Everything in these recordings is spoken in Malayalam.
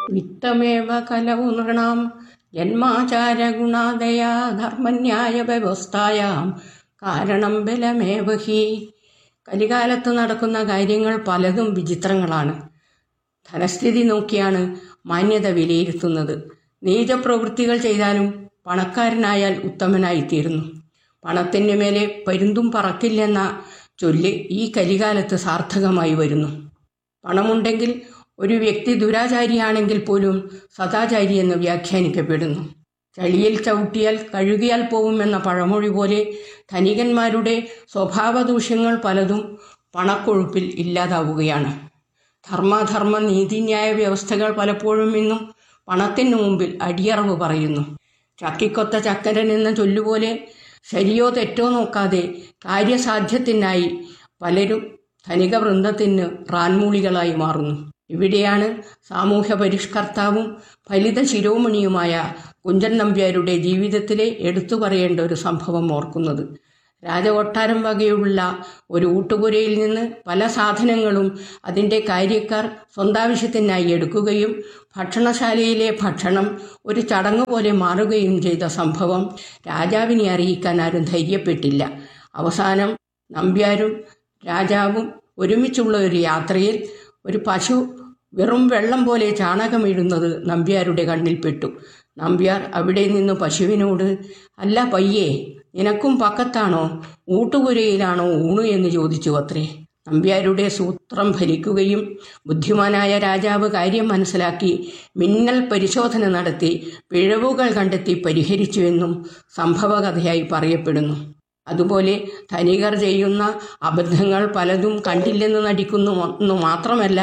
വിത്തമേവ കലവു നൃണാം ജന്മാചാരഗുണാദയാ ധർമ്മന്യായ വ്യവസ്ഥായാം കാരണം ബലമേവ ഹി കലികാലത്ത് നടക്കുന്ന കാര്യങ്ങൾ പലതും വിചിത്രങ്ങളാണ് ധനസ്ഥിതി നോക്കിയാണ് മാന്യത വിലയിരുത്തുന്നത് നീചപ്രവൃത്തികൾ ചെയ്താലും പണക്കാരനായാൽ ഉത്തമനായിത്തീരുന്നു പണത്തിന് മേലെ പരുന്തും പറക്കില്ലെന്ന ചൊല്ല് ഈ കലികാലത്ത് സാർത്ഥകമായി വരുന്നു പണമുണ്ടെങ്കിൽ ഒരു വ്യക്തി ദുരാചാരിയാണെങ്കിൽ പോലും സദാചാരി എന്ന് വ്യാഖ്യാനിക്കപ്പെടുന്നു ചളിയിൽ ചവിട്ടിയാൽ കഴുകിയാൽ പോവുമെന്ന പഴമൊഴി പോലെ ധനികന്മാരുടെ സ്വഭാവദൂഷ്യങ്ങൾ പലതും പണക്കൊഴുപ്പിൽ ഇല്ലാതാവുകയാണ് ധർമ്മധർമ്മ നീതിന്യായ വ്യവസ്ഥകൾ പലപ്പോഴും ഇന്നും പണത്തിനു മുമ്പിൽ അടിയറവ് പറയുന്നു ചക്കിക്കൊത്ത ചക്കരൻ എന്ന ചൊല്ലുപോലെ ശരിയോ തെറ്റോ നോക്കാതെ കാര്യസാധ്യത്തിനായി പലരും ധനിക വൃന്ദത്തിന് റാൻമൂളികളായി മാറുന്നു ഇവിടെയാണ് സാമൂഹ്യ പരിഷ്കർത്താവും ഫലിത ശിരോമണിയുമായ കുഞ്ചൻ നമ്പ്യാരുടെ ജീവിതത്തിലെ എടുത്തു പറയേണ്ട ഒരു സംഭവം ഓർക്കുന്നത് രാജകൊട്ടാരം വകയുള്ള ഒരു ഊട്ടുപുരയിൽ നിന്ന് പല സാധനങ്ങളും അതിൻ്റെ കാര്യക്കാർ സ്വന്താവശ്യത്തിനായി എടുക്കുകയും ഭക്ഷണശാലയിലെ ഭക്ഷണം ഒരു ചടങ്ങ് പോലെ മാറുകയും ചെയ്ത സംഭവം രാജാവിനെ അറിയിക്കാൻ ആരും ധൈര്യപ്പെട്ടില്ല അവസാനം നമ്പ്യാരും രാജാവും ഒരുമിച്ചുള്ള ഒരു യാത്രയിൽ ഒരു പശു വെറും വെള്ളം പോലെ ചാണകമിടുന്നത് നമ്പ്യാരുടെ കണ്ണിൽപ്പെട്ടു നമ്പ്യാർ അവിടെ നിന്ന് പശുവിനോട് അല്ല പയ്യേ നിനക്കും പക്കത്താണോ ഊട്ടുപുരയിലാണോ ഊണു എന്ന് ചോദിച്ചു അത്രേ നമ്പ്യാരുടെ സൂത്രം ഫലിക്കുകയും ബുദ്ധിമാനായ രാജാവ് കാര്യം മനസ്സിലാക്കി മിന്നൽ പരിശോധന നടത്തി പിഴവുകൾ കണ്ടെത്തി പരിഹരിച്ചുവെന്നും സംഭവകഥയായി പറയപ്പെടുന്നു അതുപോലെ ധനികർ ചെയ്യുന്ന അബദ്ധങ്ങൾ പലതും കണ്ടില്ലെന്ന് നടിക്കുന്നു എന്ന് മാത്രമല്ല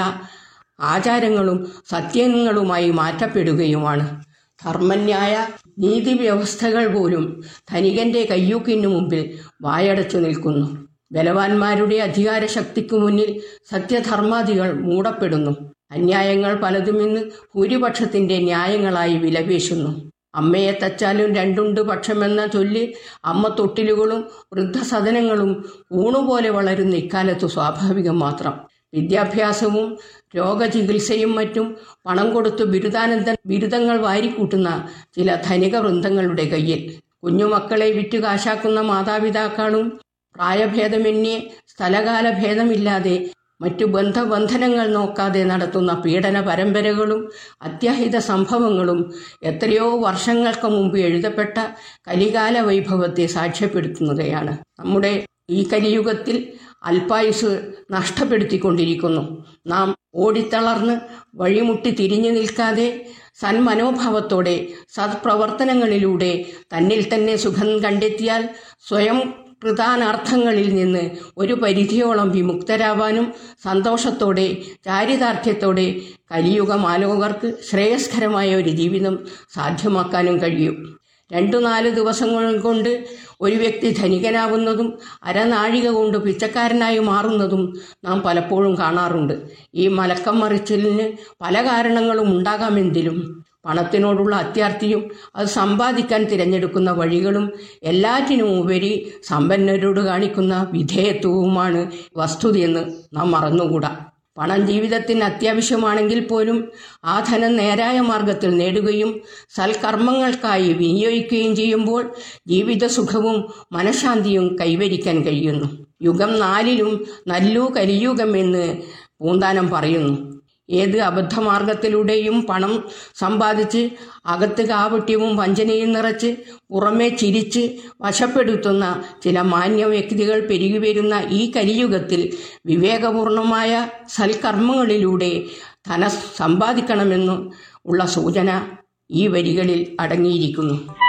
ആചാരങ്ങളും സത്യങ്ങളുമായി മാറ്റപ്പെടുകയുമാണ് ധർമ്മന്യായ നീതി വ്യവസ്ഥകൾ പോലും ധനികന്റെ കയ്യൂക്കിനു മുമ്പിൽ വായടച്ചു നിൽക്കുന്നു ബലവാന്മാരുടെ അധികാരശക്തിക്കു മുന്നിൽ സത്യധർമാദികൾ മൂടപ്പെടുന്നു അന്യായങ്ങൾ പലതും ഇന്ന് ഭൂരിപക്ഷത്തിന്റെ ന്യായങ്ങളായി വിലപേശുന്നു അമ്മയെ തച്ചാലും രണ്ടുണ്ട് പക്ഷമെന്ന ചൊല്ലി അമ്മ തൊട്ടിലുകളും വൃദ്ധസദനങ്ങളും ഊണുപോലെ വളരുന്ന ഇക്കാലത്ത് സ്വാഭാവികം മാത്രം വിദ്യാഭ്യാസവും രോഗചികിത്സയും മറ്റും പണം കൊടുത്ത് ബിരുദാനന്ദ ബിരുദങ്ങൾ വാരിക്കൂട്ടുന്ന ചില ധനിക വൃന്ദങ്ങളുടെ കയ്യിൽ കുഞ്ഞുമക്കളെ വിറ്റ് കാശാക്കുന്ന മാതാപിതാക്കളും പ്രായഭേദമന്യേ സ്ഥലകാല ഭേദമില്ലാതെ മറ്റു ബന്ധബന്ധനങ്ങൾ നോക്കാതെ നടത്തുന്ന പീഡന പരമ്പരകളും അത്യാഹിത സംഭവങ്ങളും എത്രയോ വർഷങ്ങൾക്ക് മുമ്പ് എഴുതപ്പെട്ട കലികാല വൈഭവത്തെ സാക്ഷ്യപ്പെടുത്തുന്നവയാണ് നമ്മുടെ ഈ കലിയുഗത്തിൽ അല്പായുസ് നഷ്ടപ്പെടുത്തിക്കൊണ്ടിരിക്കുന്നു നാം ഓടിത്തളർന്ന് വഴിമുട്ടി തിരിഞ്ഞു നിൽക്കാതെ സന്മനോഭാവത്തോടെ സത്പ്രവർത്തനങ്ങളിലൂടെ തന്നിൽ തന്നെ സുഖം കണ്ടെത്തിയാൽ സ്വയം പ്രധാനാർത്ഥങ്ങളിൽ നിന്ന് ഒരു പരിധിയോളം വിമുക്തരാവാനും സന്തോഷത്തോടെ ചാരിതാർത്ഥ്യത്തോടെ കലിയുഗമാലോകർക്ക് ശ്രേയസ്കരമായ ഒരു ജീവിതം സാധ്യമാക്കാനും കഴിയും രണ്ടു നാല് ദിവസങ്ങൾ കൊണ്ട് ഒരു വ്യക്തി ധനികനാവുന്നതും അരനാഴിക കൊണ്ട് പിച്ചക്കാരനായി മാറുന്നതും നാം പലപ്പോഴും കാണാറുണ്ട് ഈ മലക്കം മറിച്ചിലിന് പല കാരണങ്ങളും ഉണ്ടാകാമെങ്കിലും പണത്തിനോടുള്ള അത്യാർത്തിയും അത് സമ്പാദിക്കാൻ തിരഞ്ഞെടുക്കുന്ന വഴികളും എല്ലാറ്റിനും ഉപരി സമ്പന്നരോട് കാണിക്കുന്ന വിധേയത്വവുമാണ് വസ്തുതയെന്ന് നാം മറന്നുകൂടാ പണം ജീവിതത്തിന് അത്യാവശ്യമാണെങ്കിൽ പോലും ആ ധനം നേരായ മാർഗത്തിൽ നേടുകയും സൽക്കർമ്മങ്ങൾക്കായി വിനിയോഗിക്കുകയും ചെയ്യുമ്പോൾ ജീവിത സുഖവും മനഃശാന്തിയും കൈവരിക്കാൻ കഴിയുന്നു യുഗം നാലിലും നല്ലു കലിയുഗം എന്ന് പൂന്താനം പറയുന്നു ഏത് അബദ്ധമാർഗത്തിലൂടെയും പണം സമ്പാദിച്ച് അകത്ത് കാപട്യവും വഞ്ചനയും നിറച്ച് പുറമെ ചിരിച്ച് വശപ്പെടുത്തുന്ന ചില മാന്യ വ്യക്തികൾ പെരുകി വരുന്ന ഈ കലിയുഗത്തിൽ വിവേകപൂർണമായ സൽക്കർമ്മങ്ങളിലൂടെ ധന സമ്പാദിക്കണമെന്ന് ഉള്ള സൂചന ഈ വരികളിൽ അടങ്ങിയിരിക്കുന്നു